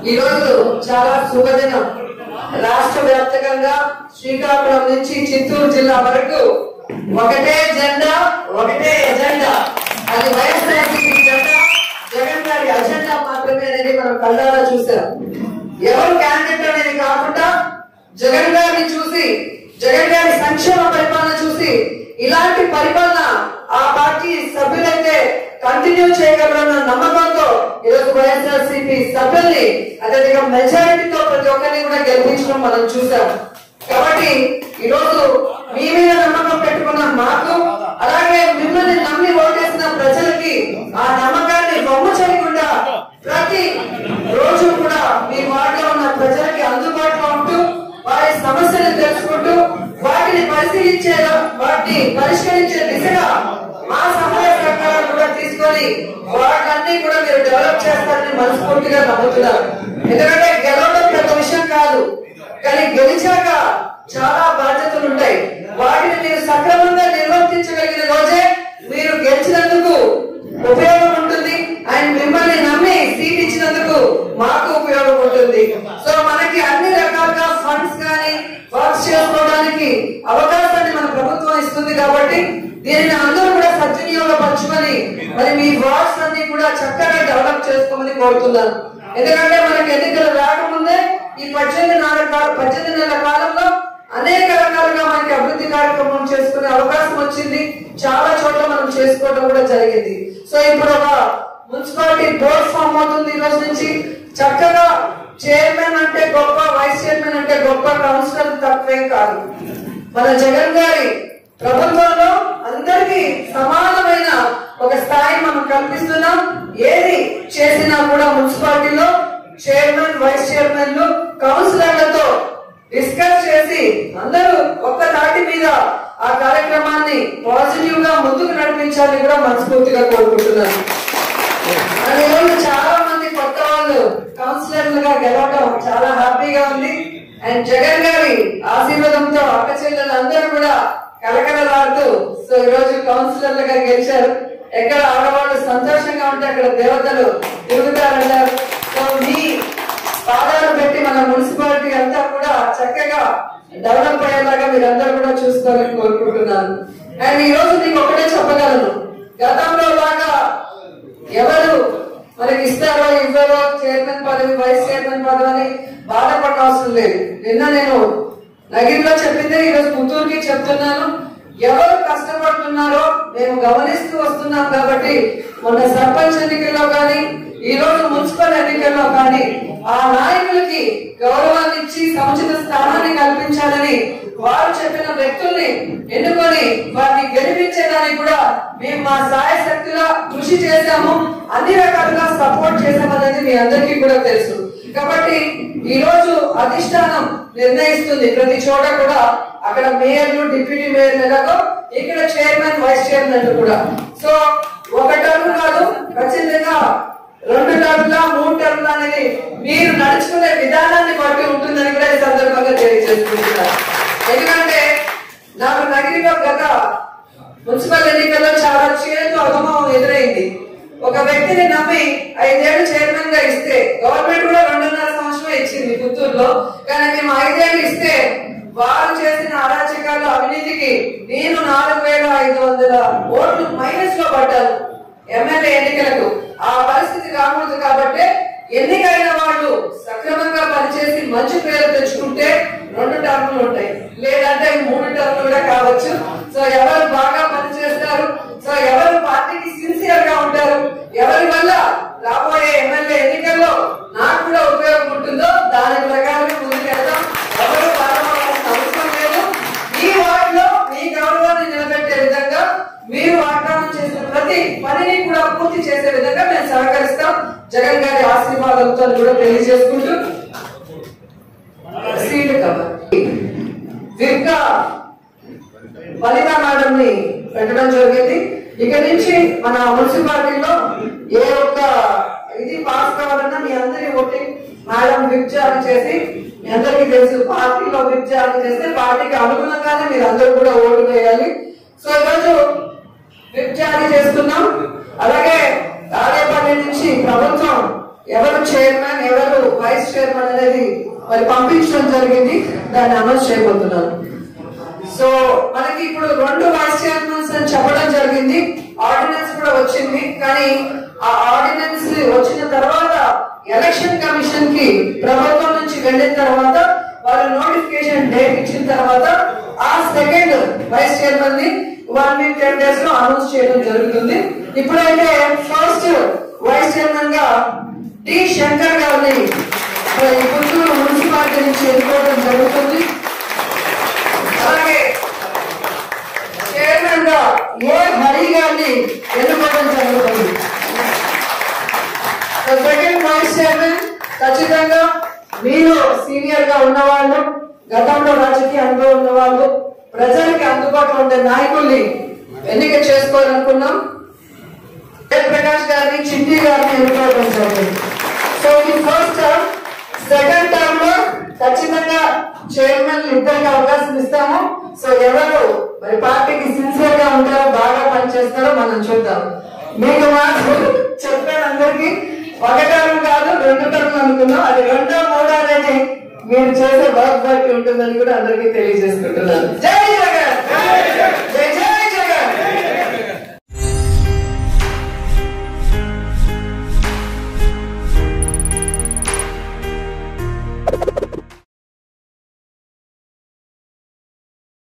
ఈ రోజు చాలా శుభదినం రాష్ట్ర వ్యాప్తంగా శ్రీకాకుళం నుంచి చిత్తూరు జిల్లా వరకు ఒకటే జెండా ఒకటే ఎజెండా అది వైఎస్ఆర్సీపీ జెండా జగన్ గారి అజెండా మాత్రమే అనేది మనం కళ్ళారా చూసాం ఎవరు క్యాండిడేట్ అనేది కాకుండా జగన్ గారిని చూసి జగన్ గారి సంక్షేమ పరిపాలన చూసి ఇలాంటి పరిపాలన ఆ పార్టీ సభ్యులైతే కంటిన్యూ చేయగలరన్న నమ్మకంతో ఈరోజు వైఎస్ఆర్సీపీ సభ్యుల్ని అదేవిధంగా మెజారిటీతో ప్రతి ఒక్కరిని కూడా గెలిపించడం మనం చూసాం కాబట్టి ఈరోజు మీ మీద నమ్మకం పెట్టుకున్న మాకు అలాగే మిమ్మల్ని నమ్మి ఓటేసిన ప్రజలకి ఆ నమ్మకాన్ని బొమ్మ చేయకుండా ప్రతి రోజు కూడా మీ వార్డులో ఉన్న ప్రజలకి అందుబాటులో ఉంటూ వారి సమస్యలు తెలుసుకుంటూ వాటిని పరిశీలించే వాటిని పరిష్కరించే దిశగా మా సహాయ సహకారాలు కూడా తీసుకొని వాటిని కూడా మీరు డెవలప్ చేస్తారని మనస్ఫూర్తిగా నమ్ముతున్నారు ఎందుకంటే గెలవడం పెద్ద విషయం కాదు కానీ గెలిచాక చాలా బాధ్యతలు ఉంటాయి వాటిని మీరు సక్రమంగా నిర్వర్తించగలిగిన రోజే మీరు గెలిచినందుకు ఉపయోగం ఉంటుంది ఆయన మిమ్మల్ని నమ్మి సీట్ ఇచ్చినందుకు మాకు ఉపయోగం ఉంటుంది సో మనకి అన్ని రకాలుగా ఫండ్స్ కానీ వర్క్ చేసుకోవడానికి అవకాశాన్ని మన ప్రభుత్వం ఇస్తుంది కాబట్టి దీనిని అందరూ కూడా సద్వినియోగపరచుకొని మరి మీ వార్డ్స్ అన్ని కూడా చక్కగా డెవలప్ చేసుకోమని కోరుతున్నాను ఎందుకంటే మనకి ఎన్నికలు రాకముందే ఈ పద్దెనిమిది నాలుగు కాల- పద్దెనిమిది నెలల కాలంలో అనేక రకాలుగా మనకి అభివృద్ధి కార్యక్రమం చేసుకునే అవకాశం వచ్చింది చాలా చోట్ల మనం చేసుకోవడం కూడా జరిగింది సో ఇప్పుడు ఒక మున్సిపాలిటీ బోర్డ్ ఫామ్ అవుతుంది ఈ రోజు నుంచి చక్కగా చైర్మన్ అంటే గొప్ప వైస్ చైర్మన్ అంటే గొప్ప కౌన్సిలర్ తక్కువేం కాదు మన జగన్ గారి ప్రభుత్వంలో అందరికీ సమానమైన ఒక స్థాయి మనం కల్పిస్తున్నాం ఏది చేసినా కూడా మున్సిపాలిటీలో చైర్మన్ వైస్ చైర్మన్లు కౌన్సిలర్లతో డిస్కస్ చేసి అందరూ ఒక్క తాటి మీద ఆ కార్యక్రమాన్ని పాజిటివ్ గా ముందుకు నడిపించాలని కూడా మనస్ఫూర్తిగా కోరుకుంటున్నాను మరి ఈరోజు చాలా మంది కొత్త వాళ్ళు కౌన్సిలర్లుగా గెలవడం చాలా హ్యాపీగా ఉంది అండ్ జగన్ గారి ఆశీర్వాదంతో అక్క చెల్లెలు అందరూ కూడా కలకలలాడుతూ సో ఈ రోజు కౌన్సిలర్లుగా గెలిచారు ఎక్కడ ఆడవాళ్ళు సంతోషంగా ఉంటే అక్కడ దేవతలు తిరుగుతారంటారు సో మీ పాదాలు పెట్టి మన మున్సిపాలిటీ అంతా కూడా చక్కగా డెవలప్ అయ్యేలాగా మీరందరూ కూడా చూసుకోవాలని కోరుకుంటున్నాను అండ్ ఈ రోజు మీకు ఒకటే చెప్పగలను గతంలో లాగా ఎవరు మనకి ఇస్తారో ఇవ్వరో చైర్మన్ పదవి వైస్ చైర్మన్ పదవి అని బాధపడ అవసరం లేదు నిన్న నేను నగిరిలో చెప్పిందే ఈరోజు పుత్తూరుకి చెప్తున్నాను ఎవరు కష్టపడుతున్నారో మేము గమనిస్తూ వస్తున్నాం కాబట్టి మొన్న సర్పంచ్ ఎన్నికల్లో కానీ ఈ రోజు మున్సిపల్ ఎన్నికల్లో కానీ ఆ నాయకులకి గౌరవాన్ని ఇచ్చి సముచిత స్థానాన్ని కల్పించాలని వారు చెప్పిన వ్యక్తుల్ని ఎన్నుకొని వారిని గెలిపించేదానికి కూడా మేము మా సాయ శక్తుల కృషి చేశాము అన్ని రకాలుగా సపోర్ట్ చేశామనేది మీ అందరికీ కూడా తెలుసు కాబట్టి ఈ రోజు అధిష్టానం నిర్ణయిస్తుంది ప్రతి చోట కూడా అక్కడ మేయర్లు డిప్యూటీ మేయర్లు ఎలాగో ఇక్కడ చైర్మన్ వైస్ చైర్మన్ కూడా సో ఒక టర్మ్ కాదు ఖచ్చితంగా రెండు టర్మ్ల మూడు టర్మ్ల అనేది మీరు నడుచుకునే విధానాన్ని బట్టి ఉంటుందని కూడా ఈ సందర్భంగా తెలియజేసుకుంటున్నారు ఎందుకంటే నాకు నగిరిలో గత మున్సిపల్ ఎన్నికల్లో చాలా చేతు అగమం ఎదురైంది ఒక వ్యక్తిని నమ్మి ఐదేళ్లు చైర్మన్ గా ఇస్తే గవర్నమెంట్ కూడా రెండున్నర సంవత్సరం ఇచ్చింది పుత్తూరులో కానీ మేము ఐదేళ్లు ఇస్తే వారు చేసిన అరాచకాలు అవినీతికి నేను నాలుగు వేల ఐదు వందల ఓట్లు మైనస్ లో పడ్డాను ఎమ్మెల్యే ఎన్నికలకు ఆ పరిస్థితి రాకూడదు కాబట్టి ఎన్నికైన వాళ్ళు సక్రమంగా పనిచేసి మంచి పేరు తెచ్చుకుంటే రెండు టర్ములు ఉంటాయి లేదంటే మూడు టర్ములు కూడా కావచ్చు సో ఎవరు బాగా పనిచేస్తారు సో ఎవరు పార్టీకి సిన్సియర్ గా ఉంటారు ఎవరి వల్ల రాబోయే ఎమ్మెల్యే ఎన్నికల్లో నాకు కూడా ఉపయోగం ఉంటుందో దాని ప్రకారం ముందుకెళ్దాం ఎవరు బాధపడాల్సిన అవసరం లేదు ఈ వార్డులో మీ గౌరవాన్ని నిలబెట్టే విధంగా మీరు వాగ్దానం చేసిన ప్రతి పనిని కూడా పూర్తి చేసే విధంగా మేము సహకరిస్తాం జగన్ గారి ఆశీర్వాదంతో కూడా తెలియజేసుకుంటూ సీటు కాబట్టి విప్గా వనిత మేడం ని పెట్టడం జరిగింది ఇక నుంచి మన మున్సిపాలిటీలో ఏ ఒక్క ఇది పాస్ కావాలన్నా మీ అందరి ఓటింగ్ మేడం విప్ జారీ చేసి మీ అందరికీ తెలుసు పార్టీలో విప్ జారీ చేస్తే పార్టీకి అనుగుణంగానే మీరు అందరూ కూడా ఓటు వేయాలి సో ఈరోజు విప్ జారీ చేస్తున్నాం అలాగే తాడేపల్లి నుంచి ప్రభుత్వం ఎవరు చైర్మన్ ఎవరు వైస్ చైర్మన్ అనేది మరి పంపించడం జరిగింది దాన్ని అనౌన్స్ చేయబోతున్నాను సో మనకి ఇప్పుడు రెండు వైస్ చైర్మన్స్ అని చెప్పడం జరిగింది ఆర్డినెన్స్ కూడా వచ్చింది కానీ ఆ ఆర్డినెన్స్ వచ్చిన తర్వాత ఎలక్షన్ కమిషన్ కి ప్రభుత్వం నుంచి వెళ్ళిన తర్వాత వాళ్ళ నోటిఫికేషన్ డేట్ ఇచ్చిన తర్వాత ఆ సెకండ్ వైస్ చైర్మన్ ని వన్ వీక్ టెన్ డేస్ లో అనౌన్స్ చేయడం జరుగుతుంది ఇప్పుడైతే ఫస్ట్ వైస్ చైర్మన్ గా టి శంకర్ గారిని మరి పుత్తూరు మున్సిపాలిటీ నుంచి ఎన్నుకోవడం జరుగుతుంది అలాగే చైర్మన్ గా ఏ హరి గారిని ఎన్నుకోవడం జరుగుతుంది సెకండ్ వైస్ చైర్మన్ ఖచ్చితంగా మీరు సీనియర్ గా ఉన్నవాళ్ళు గతంలో రాజకీయ అనుభవం ఉన్న వాళ్ళు ప్రజలకి అందుబాటులో ఉండే నాయకుల్ని ఎన్నిక చేసుకోవాలనుకున్నాం జయప్రకాష్ గారిని చింటి గారిని ఎన్నుకోవడం జరిగింది సో ఈ ఫస్ట్ టర్మ్ సెకండ్ టర్మ్ లో ఖచ్చితంగా చైర్మన్ ఇద్దరికి అవకాశం ఇస్తాము సో ఎవరు మరి పార్టీకి సిన్సియర్ గా ఉంటారో బాగా పనిచేస్తారో మనం చూద్దాం మీకు మాత్రం చెప్పాను అందరికి ఒక టర్మ్ కాదు రెండు టర్మ్ అనుకున్నాం అది రెండో మూడో అనేది మీరు చేసే వర్క్ బట్టి ఉంటుందని కూడా అందరికీ తెలియజేసుకుంటున్నాను జై జగన్ జై జై